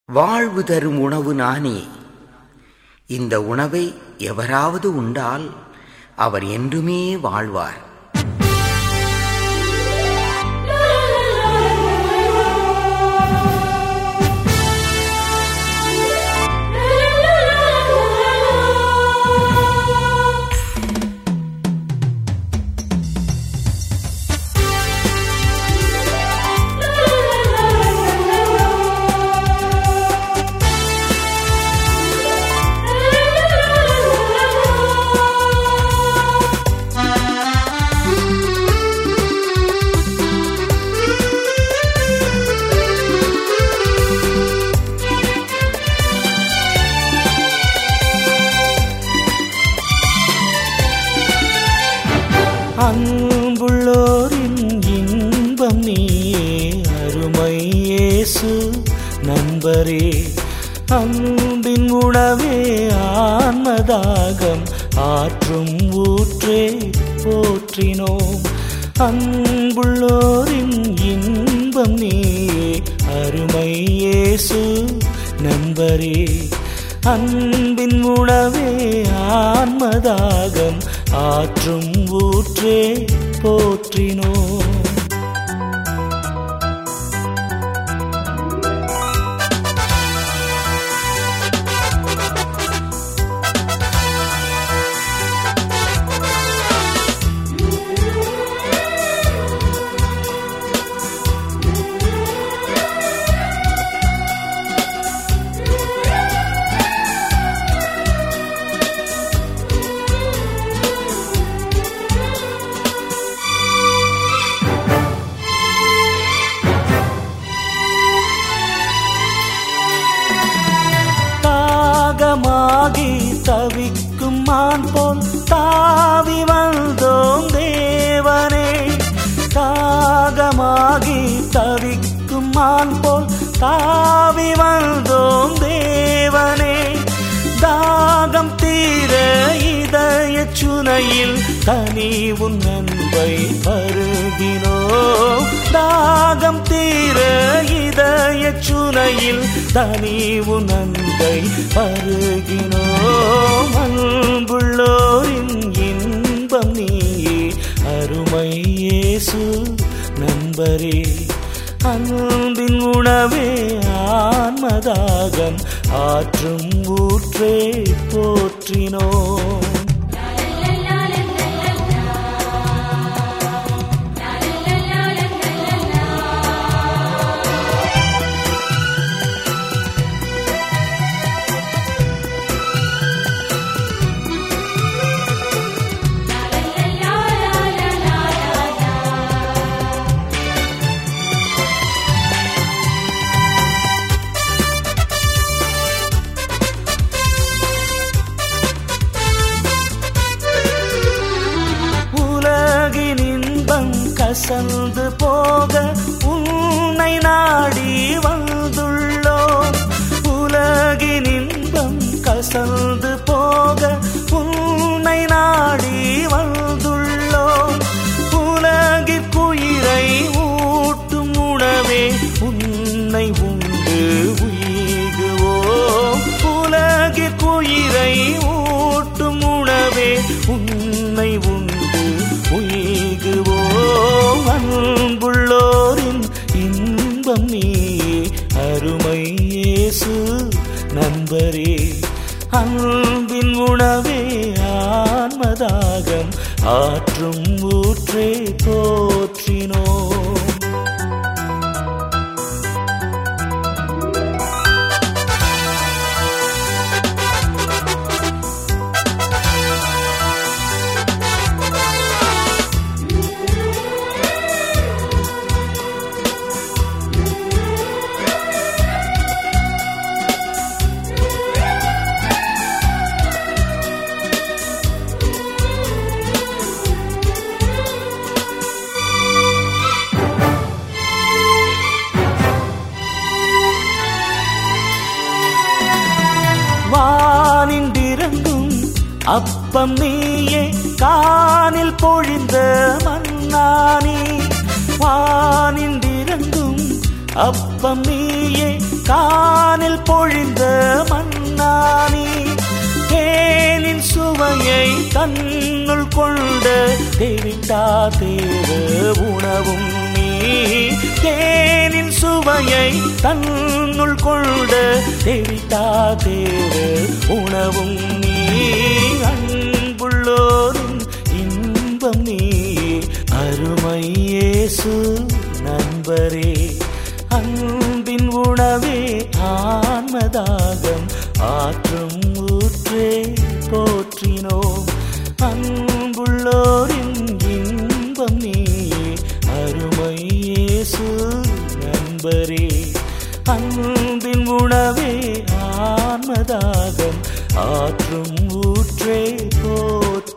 வாழ்வு தரும் உணவு நானே இந்த உணவை எவராவது உண்டால் அவர் என்றுமே வாழ்வார் அன்புள்ளோரின் இன்பம் நீயே அருமை இயேசு நண்பரே அன்பின் உணவே ஆன்மதாகம் ஆற்றும் ஊற்றே போற்றினோம் அன்புள்ளோரின் இன்பம் நீயே அருமை இயேசு நண்பரே அன்பின் உணவே ஆன்மதாகம் ஆற்றும் ஊற்றே போற்றினோம் தாகமாகி தவிக்கும் மான் போல் தாவி வந்தோம் தேவனே தாகமாகி தவிக்கும் மான் போல் தாவி வந்தோம் தேவனே தாகம் தீர இதய சுனையில் தனி உன் அன்பை பருகினோம் தாகம் தீர இதய சுனையில் தனி உன் அன்பை பருகினோம் அன்புள்ளோரின் இன்பம் நீயே அருமை இயேசு நண்பரே அன்பின் உணவே ஆன்மதாகம் ஆற்றும் ஊற்றே போற்றினோம் உலகின் இன்பம் கசந்து போக உன்னை நாடி வந்துள்ளோம் உலகின் இன்பம் கசந்து போக உன்னை நாடி வந்துள்ளோம் உலகிற்குயிரை ஊட்டும் உணவே உன்னை உண்டு உயிகுவோம் உலகிற்குயிரை ஊட்டும் உணவே உன்னை உண்டு உயிகுவோம் அன்புள்ளோரின் இன்பம் நீயே அருமை இயேசு நண்பரே அன்பின் உணவே ஆன்மதாகம் ஆற்றும் ஊற்றே போற்றினோம் வானின்றிறங்கும் அப்பம் நீயே கானில் பொழிந்த மன்னானி வானின்றிறங்கும் அப்பம் நீயே கானில் பொழிந்த மன்னானி தேனின் சுவையை தன்னுள் கொண்ட தேவிட்டா தேவ உணவும் நீ தேனின் சுவையை தன்னுள் கொண்ட தேவிட்டா தேவ உணவும் நீ அன்புள்ளோரும் இன்பம் நீ அருமை இயேசு நண்பரே அன்பின் உணவே ஆன்மதாகம் ஆற்றும் ஊற்றே போற்றினோம் அன்புள்ளோரின் இன்பம் நீயே அருமை இயேசு நண்பரே அன்பின் உணவே ஆன்மதாகம் ஆற்றும் ஊற்றே போற்றி